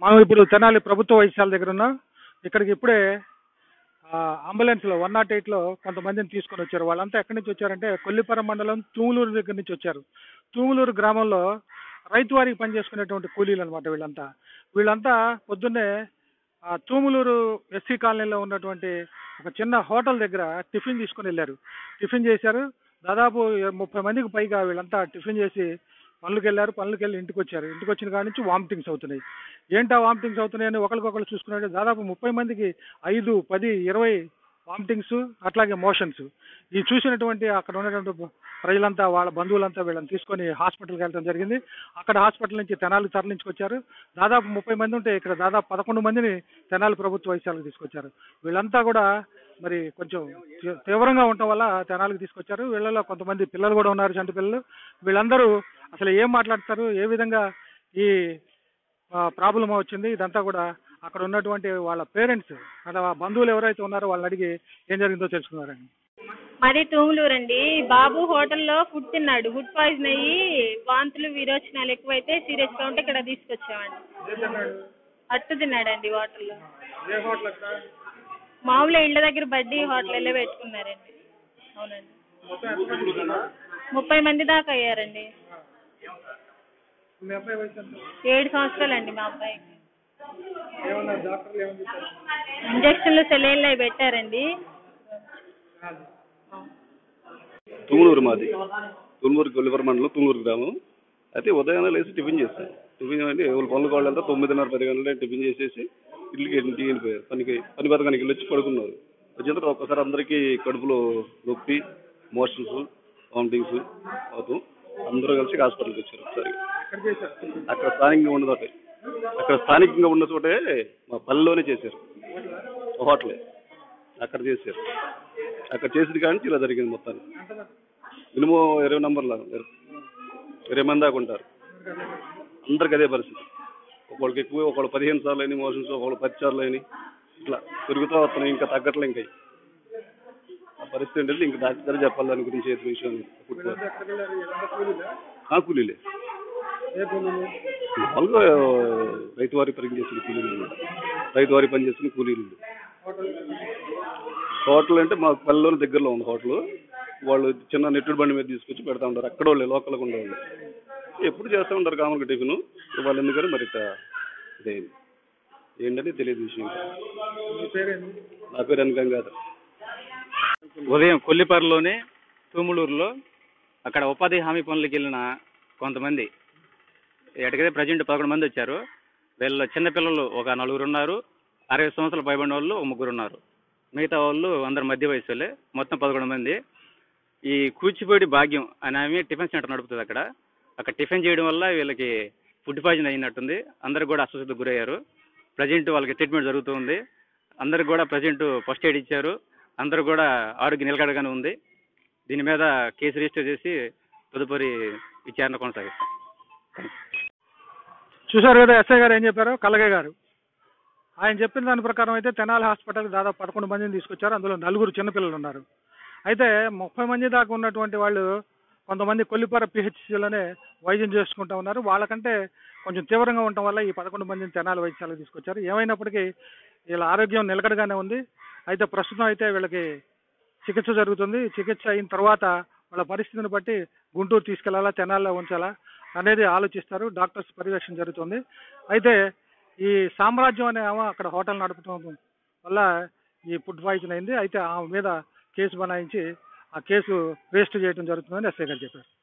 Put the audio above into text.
మనం ఇప్పుడు తెనాలి ప్రభుత్వ వైద్యశాల దగ్గర ఉన్నాం ఇక్కడికి ఇప్పుడే అంబులెన్స్ లో వన్ నాట్ ఎయిట్ లో కొంతమందిని తీసుకొని వచ్చారు వాళ్ళంతా ఎక్కడి నుంచి వచ్చారంటే కొల్లిపురం మండలం తూములూరు దగ్గర నుంచి వచ్చారు తూములూరు గ్రామంలో రైతు వారికి పనిచేసుకునేటువంటి కూలీలు అనమాట వీళ్ళంతా వీళ్ళంతా పొద్దున్నే ఆ తూములూరు ఎస్సీ కాలనీలో ఉన్నటువంటి ఒక చిన్న హోటల్ దగ్గర టిఫిన్ తీసుకొని వెళ్ళారు టిఫిన్ చేశారు దాదాపు ముప్పై మందికి పైగా వీళ్ళంతా టిఫిన్ చేసి పనులకు వెళ్ళారు పనులకు వెళ్ళి ఇంటికి వచ్చారు ఇంటికి వచ్చిన కాడి నుంచి వామిటింగ్స్ అవుతున్నాయి ఏంటా వామిటింగ్స్ అవుతున్నాయని ఒకరికొకరు చూసుకున్నట్టు దాదాపు ముప్పై మందికి ఐదు పది ఇరవై వామిటింగ్స్ అట్లాగే మోషన్స్ ఈ చూసినటువంటి అక్కడ ఉన్నటువంటి ప్రజలంతా వాళ్ళ బంధువులంతా వీళ్ళని తీసుకొని హాస్పిటల్కి వెళ్ళడం జరిగింది అక్కడ హాస్పిటల్ నుంచి తెనాలి తరలించుకొచ్చారు దాదాపు ముప్పై మంది ఉంటే ఇక్కడ దాదాపు పదకొండు మందిని తెనాలి ప్రభుత్వ వైద్యాలకు తీసుకొచ్చారు వీళ్ళంతా కూడా మరి కొంచెం తీ- తీవ్రంగా ఉండటం వల్ల తెనాలికి తీసుకొచ్చారు వీళ్ళలో కొంతమంది పిల్లలు కూడా ఉన్నారు చంటి పిల్లలు వీళ్ళందరూ అసలు ఏం మాట్లాడతారు ఏ విధంగా ఈ ప్రాబ్లం వచ్చింది ఇదంతా కూడా అక్కడ ఉన్నటువంటి వాళ్ళ పేరెంట్స్ అంటే ఆ బంధువులు ఎవరైతే ఉన్నారో వాళ్ళని అడిగి ఏం జరిగిందో తెలుసుకున్నారండి మాది టూములూరు అండి బాబు హోటల్లో ఫుడ్ తిన్నాడు ఫుడ్ పాయిజన్ అయ్యి వాంతులు విరోచనాలు ఎక్కువైతే సీరియస్ గా ఉంటే ఇక్కడ తీసుకొచ్చామండి అట్టు తిన్నాడండి హోటల్లో ఏ హోటల్ మామూలుగా ఇళ్ళ దగ్గర బడ్డీ హోటల్లో పెట్టుకున్నారండి అవునండి ముప్పై మంది దాకా అయ్యారండి మీ అబ్బాయి వయసు ఎంత? ఏడు సంవత్సరాలండి మా అబ్బాయికి ఏమన్నారు డాక్టర్లు ఏమని చెప్పారు ఇంజక్షన్లు సెలైన్లు అవి పెట్టారండి తుమ్మూరు మాది తుమ్మూరు కొల్లివర మండలం తుమ్మూరు గ్రామం అయితే ఉదయాన్నే లేచి టిఫిన్ చేస్తాను టిఫిన్ అంటే ఎవరు పనులు వాళ్ళంతా తొమ్మిదిన్నర పది గంటలే టిఫిన్ చేసేసి ఇల్లుకి ఇంటికి వెళ్ళిపోయారు పనికి పని పథకానికి వెళ్ళి వచ్చి పడుకున్నారు వచ్చిన తర్వాత ఒక్కసారి అందరికీ కడుపులో నొప్పి మోషన్స్ వామిటింగ్స్ అవుతాం అందరూ కలిసి హాస్పిటల్కి వచ్చారు ఒకసారి ఎక్కడ చేశారు అక్కడ స్థానికంగా ఉన్న చోటే అక్కడ స్థానికంగా ఉన్న చోటే మా పల్లెలోనే చేశారు హోటలే అక్కడ చేశారు అక్కడ చేసింది కానీ ఇలా జరిగింది మొత్తానికి మినిమం ఇరవై నంబర్ల ఇరవై మంది దాకా ఉంటారు అందరికి అదే పరిస్థితి ఒకళ్ళకి ఎక్కువ ఒకళ్ళు పదిహేను సార్లు అయినాయి మోషన్స్ ఒకళ్ళు పది సార్లు అయినాయి ఇట్లా పెరుగుతూ వస్తున్నాయి ఇంకా తగ్గట్లే ఇంకా ఆ పరిస్థితి ఏంటంటే ఇంకా డాక్టర్ గారు చెప్పాలి దాని గురించి ఏ విషయం వీళ్ళంతా ఎక్కడికి వెళ్ళారు వీళ్ళంతా కూలీలా? ఆ కూలీలే ఏ కూలీలు మామూలుగా రైతు వారి పని చేసిన కూలీలు అన్నమాట రైతు వారి పని చేసిన కూలీలు హోటల్ హోటల్ అంటే మా పల్లెలోని దగ్గరలో ఉంది హోటల్ వాళ్ళు చిన్న నెట్టుడు బండి మీద తీసుకొచ్చి పెడతా ఉంటారు అక్కడ వాళ్ళే లోకల్గా ఉండేవాళ్ళు ఎప్పుడు చేస్తూ ఉంటారు కామన్గా టిఫిన్ వాళ్ళు ఎందుకని మరి ఇట్లా ఇదైంది ఏంటని తెలియదు విషయం మీ పేరేంటి నా పేరు అనుకం కాదు ఉదయం కొల్లిపరలోని తూములూరులో అక్కడ ఉపాధి హామీ పనులకు వెళ్ళిన కొంతమంది ఎక్కడికైతే ప్రజెంట్ పదకొండు మంది వచ్చారు వీళ్ళ చిన్నపిల్లలు ఒక నలుగురు ఉన్నారు అరవై సంవత్సరాలు పైబడిన వాళ్ళు ఒక ముగ్గురు ఉన్నారు మిగతా వాళ్ళు అందరు మధ్య వయసు వాళ్ళే మొత్తం పదకొండు మంది ఈ కూచిపూడి భాగ్యం అనే ఆమె టిఫిన్ సెంటర్ నడుపుతుంది అక్కడ అక్కడ టిఫిన్ చేయడం వల్ల వీళ్ళకి ఫుడ్ పాయిజన్ అయినట్టుంది అందరికి కూడా అస్వస్థతకు గురయ్యారు ప్రజెంట్ వాళ్ళకి ట్రీట్మెంట్ జరుగుతుంది అందరికి కూడా ప్రజెంట్ ఫస్ట్ ఎయిడ్ ఇచ్చారు అందరూ కూడా ఆరోగ్య నిలకడగానే ఉంది దీని మీద కేసు రిజిస్టర్ చేసి తదుపరి విచారణ కొనసాగిస్తాం చూశారు కదా ఎస్ఐ గారు ఏం చెప్పారు కల్లగయ్య గారు ఆయన చెప్పిన దాని ప్రకారం అయితే తెనాలి హాస్పిటల్ దాదాపు పదకొండు మందిని తీసుకొచ్చారు అందులో నలుగురు చిన్నపిల్లలు ఉన్నారు అయితే ముప్పై మంది దాకా ఉన్నటువంటి వాళ్ళు కొంతమంది కొల్లిపర పిహెచ్సిలోనే వైద్యం చేసుకుంటా ఉన్నారు వాళ్ళకంటే కొంచెం తీవ్రంగా ఉండటం వల్ల ఈ పదకొండు మందిని తెనాలి వైద్యశాలకు తీసుకొచ్చారు ఏమైనప్పటికీ వీళ్ళ ఆరోగ్యం నిలకడగానే ఉంది అయితే ప్రస్తుతం అయితే వీళ్ళకి చికిత్స జరుగుతుంది చికిత్స అయిన తర్వాత వాళ్ళ పరిస్థితిని బట్టి గుంటూరు తీసుకెళ్లాలా తెనాల్లో ఉంచాలా అనేది ఆలోచిస్తారు డాక్టర్స్ పర్యవేక్షణ జరుగుతుంది అయితే ఈ సామ్రాజ్యం అనే ఆమె అక్కడ హోటల్ నడపడం వల్ల ఈ ఫుడ్ పాయిజన్ అయింది అయితే ఆమె మీద కేసు బనాయించి ఆ కేసు రిజిస్టర్ చేయడం జరుగుతుందని ఎస్ఐ గారు చెప్పారు